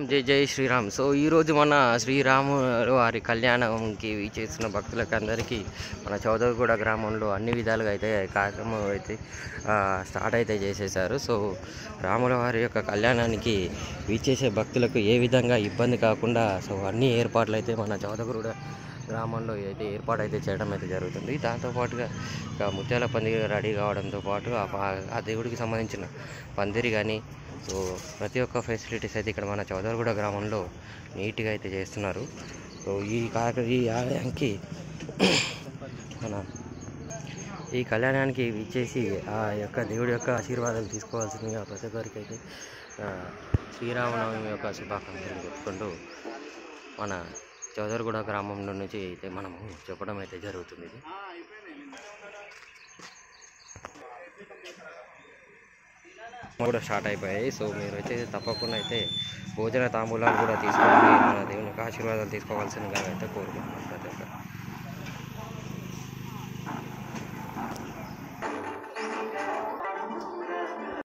జై జై శ్రీరామ్ సో ఈరోజు మన శ్రీరాములు వారి కళ్యాణంకి చేస్తున్న భక్తులకు అందరికీ మన చౌదరిగూడ గ్రామంలో అన్ని విధాలుగా అయితే కార్యక్రమం అయితే ఆ, స్టార్ట్ అయితే చేసేసారు సో రాముల వారి యొక్క కళ్యాణానికి వీచేసే భక్తులకు ఏ విధంగా ఇబ్బంది కాకుండా సో అన్ని ఏర్పాట్లు అయితే మన చౌదరిగూడ గ్రామంలో అయితే ఏర్పాటు అయితే చేయడం అయితే జరుగుతుంది దాంతోపాటుగా ఇక ముత్యాల పందిరి రెడీ కావడంతో పాటు ఆ పా- ఆ దేవుడికి సంబంధించిన పందిరి కానీ సో ప్రతి ఒక్క ఫెసిలిటీస్ అయితే ఇక్కడ మన చౌదరిగూడ గ్రామంలో నీట్గా అయితే చేస్తున్నారు సో ఈ కార్య ఈ ఆలయానికి మన ఈ కళ్యాణానికి ఇచ్చేసి ఆ యొక్క దేవుడి యొక్క ఆశీర్వాదాలు తీసుకోవాల్సిందిగా ప్రతి ఒక్కరికి అయితే ఆ, శ్రీరామనవమి యొక్క శుభాకాంక్షలు చెప్పుకుంటూ మన చౌదరిగూడ గ్రామంలో నుంచి అయితే మనము చెప్పడం అయితే జరుగుతుంది ఇది. కూడా స్టార్ట్ అయిపోయాయి సో మీరు అయితే తప్పకుండా అయితే భోజన తాంబూలాలు కూడా తీసుకోవాలి మన దేవుని యొక్క ఆశీర్వాదాలు తీసుకోవాల్సిందిగా అయితే కోరుకుంటున్నాం ప్రతి ఒక్కరు